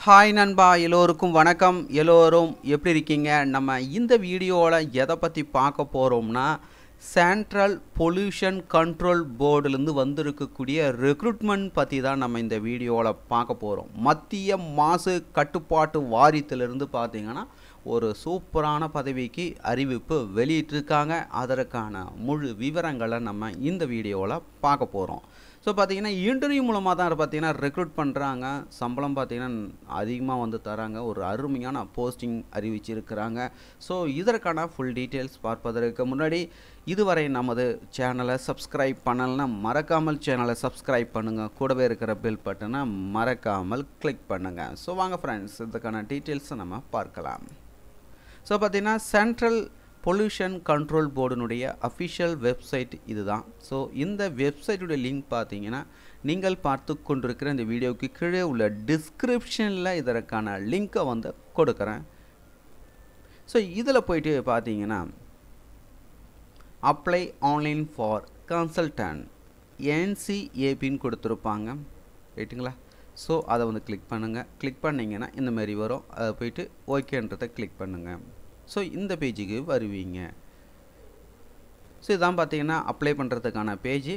hi நண்பா எல்லோருக்கும் வணக்கம் எல்லோரும் எப்படி இருக்கீங்க நம்ம இந்த வீடியோவில் எதை பற்றி பார்க்க போகிறோம்னா சென்ட்ரல் பொல்யூஷன் கண்ட்ரோல் போர்டுலேருந்து வந்திருக்கக்கூடிய ரெக்ரூட்மெண்ட் பற்றி தான் நம்ம இந்த வீடியோவில் பார்க்க போகிறோம் மத்திய மாசு கட்டுப்பாட்டு வாரியத்திலிருந்து பார்த்தீங்கன்னா ஒரு சூப்பரான பதவிக்கு அறிவிப்பு வெளியிட்டிருக்காங்க அதற்கான முழு விவரங்களை நம்ம இந்த வீடியோவில் பார்க்க போகிறோம் ஸோ பார்த்தீங்கன்னா இன்டர்வியூ மூலமாக தான் பார்த்தீங்கன்னா ரெக்ரூட் பண்ணுறாங்க சம்பளம் பார்த்தீங்கன்னா அதிகமாக வந்து தராங்க ஒரு அருமையான போஸ்டிங் அறிவிச்சிருக்கிறாங்க ஸோ இதற்கான ஃபுல் டீட்டெயில்ஸ் பார்ப்பதற்கு முன்னாடி இதுவரை நமது சேனலை சப்ஸ்கிரைப் பண்ணலைன்னா மறக்காமல் சேனலை சப்ஸ்கிரைப் பண்ணுங்கள் கூடவே இருக்கிற பெல் பட்டனை மறக்காமல் கிளிக் பண்ணுங்கள் ஸோ வாங்க ஃப்ரெண்ட்ஸ் இதுக்கான டீட்டெயில்ஸை நம்ம பார்க்கலாம் ஸோ பார்த்தீங்கன்னா சென்ட்ரல் பொல்யூஷன் கண்ட்ரோல் போர்டினுடைய அஃபிஷியல் வெப்சைட் இதுதான் ஸோ இந்த வெப்சைட்டுடைய லிங்க் பார்த்தீங்கன்னா நீங்கள் பார்த்து கொண்டிருக்கிற இந்த வீடியோவுக்கு கீழே உள்ள டிஸ்கிரிப்ஷனில் இதற்கான லிங்க்கை வந்து கொடுக்குறேன் ஸோ இதில் போயிட்டு பார்த்தீங்கன்னா அப்ளை ஆன்லைன் ஃபார் கன்சல்டன்ட் என்சிஏபின்னு கொடுத்துருப்பாங்க ரைட்டுங்களா ஸோ அதை வந்து கிளிக் பண்ணுங்கள் கிளிக் பண்ணிங்கன்னா இந்த மாதிரி வரும் அதை போயிட்டு ஓகேன்றதை கிளிக் பண்ணுங்கள் ஸோ இந்த பேஜுக்கு வருவீங்க ஸோ இதான் பார்த்தீங்கன்னா அப்ளை பண்ணுறதுக்கான பேஜ்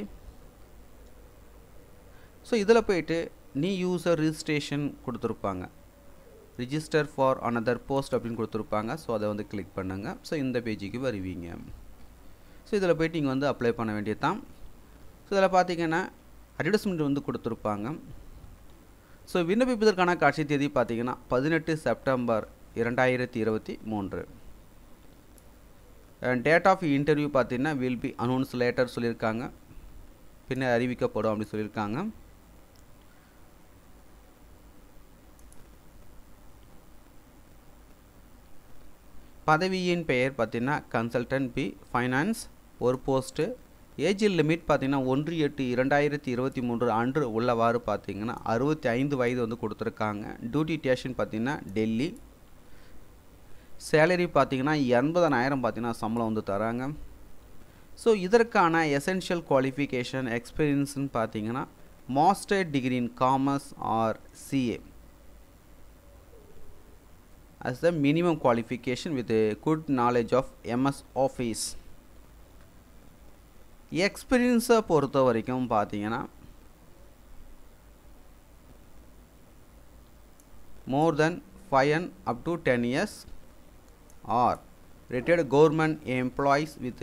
ஸோ இதில் போயிட்டு நீ யூசர் ரிஜிஸ்ட்ரேஷன் கொடுத்துருப்பாங்க ரிஜிஸ்டர் ஃபார் அனதர் போஸ்ட் அப்படின்னு கொடுத்துருப்பாங்க ஸோ அதை வந்து கிளிக் பண்ணுங்கள் ஸோ இந்த பேஜுக்கு வருவீங்க ஸோ இதில் போயிட்டு நீங்கள் வந்து அப்ளை பண்ண வேண்டியது தான் ஸோ இதில் பார்த்தீங்கன்னா அட்வர்டைஸ்மெண்ட் வந்து கொடுத்துருப்பாங்க ஸோ விண்ணப்பிப்பதற்கான காட்சி தேதி பார்த்தீங்கன்னா பதினெட்டு செப்டம்பர் இரண்டாயிரத்தி இருபத்தி மூன்று டேட் ஆஃப் இன்டர்வியூ பார்த்தீங்கன்னா வில் பி அனௌன்ஸ் லேட்டர் சொல்லியிருக்காங்க பின்னர் அறிவிக்கப்படும் அப்படி சொல்லியிருக்காங்க பதவியின் பெயர் பார்த்தீங்கன்னா கன்சல்டன்ட் பி ஃபைனான்ஸ் ஒரு போஸ்ட்டு ஏஜ் லிமிட் பார்த்தீங்கன்னா ஒன்று எட்டு இரண்டாயிரத்தி இருபத்தி மூன்று அன்று உள்ளவாறு பார்த்தீங்கன்னா அறுபத்தி ஐந்து வயது வந்து கொடுத்துருக்காங்க டியூட்டி ஸ்டேஷன் பார்த்தீங்கன்னா டெல்லி சேலரி பார்த்தீங்கன்னா எண்பதனாயிரம் பார்த்தீங்கன்னா சம்பளம் வந்து தராங்க ஸோ இதற்கான எசென்ஷியல் குவாலிஃபிகேஷன் எக்ஸ்பீரியன்ஸ்னு பார்த்தீங்கன்னா master degree in commerce or CA as the minimum qualification with a good knowledge of MS Office எக்ஸ்பீரியன்ஸை பொறுத்த வரைக்கும் பார்த்தீங்கன்னா more than five and up to ten years or retired government employees with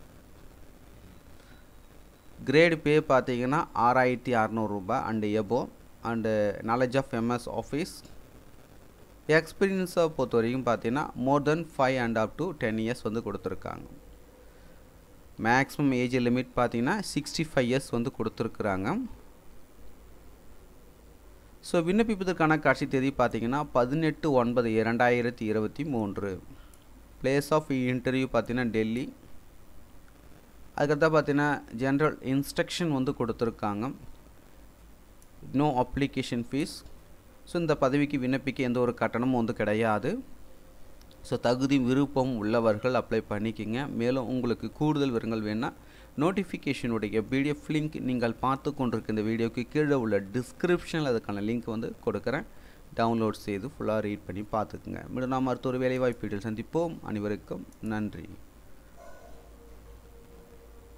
grade pay பார்த்தீங்கன்னா ஆறாயிரத்தி அறநூறுரூபா and above and knowledge of MS office எக்ஸ்பீரியன்ஸை பொறுத்த வரைக்கும் பார்த்தீங்கன்னா more than five and up to ten years வந்து கொடுத்துருக்காங்க மேக்ஸிமம் ஏஜ் லிமிட் பார்த்தீங்கன்னா சிக்ஸ்டி ஃபைவ் இயர்ஸ் வந்து கொடுத்துருக்குறாங்க ஸோ விண்ணப்பிப்பதற்கான காட்சி தேதி பார்த்தீங்கன்னா பதினெட்டு ஒன்பது இரண்டாயிரத்தி இருபத்தி மூன்று பிளேஸ் ஆஃப் இன்டர்வியூ பார்த்தீங்கன்னா டெல்லி அதுக்கடுத்தா பார்த்தீங்கன்னா ஜென்ரல் இன்ஸ்ட்ரக்ஷன் வந்து கொடுத்துருக்காங்க நோ அப்ளிகேஷன் ஃபீஸ் ஸோ இந்த பதவிக்கு விண்ணப்பிக்க எந்த ஒரு கட்டணமும் வந்து கிடையாது ஸோ தகுதி விருப்பம் உள்ளவர்கள் அப்ளை பண்ணிக்கிங்க மேலும் உங்களுக்கு கூடுதல் விவரங்கள் வேணால் நோட்டிஃபிகேஷனுடைய பிடிஎஃப் லிங்க் நீங்கள் பார்த்து கொண்டிருக்க இந்த வீடியோக்கு கீழே உள்ள டிஸ்கிரிப்ஷனில் அதுக்கான லிங்க் வந்து கொடுக்குறேன் டவுன்லோட் செய்து ஃபுல்லாக ரீட் பண்ணி பார்த்துக்குங்க மீண்டும் நாம் மருத்துவ வேலைவாய்ப்பீட்டில் சந்திப்போம் அனைவருக்கும் நன்றி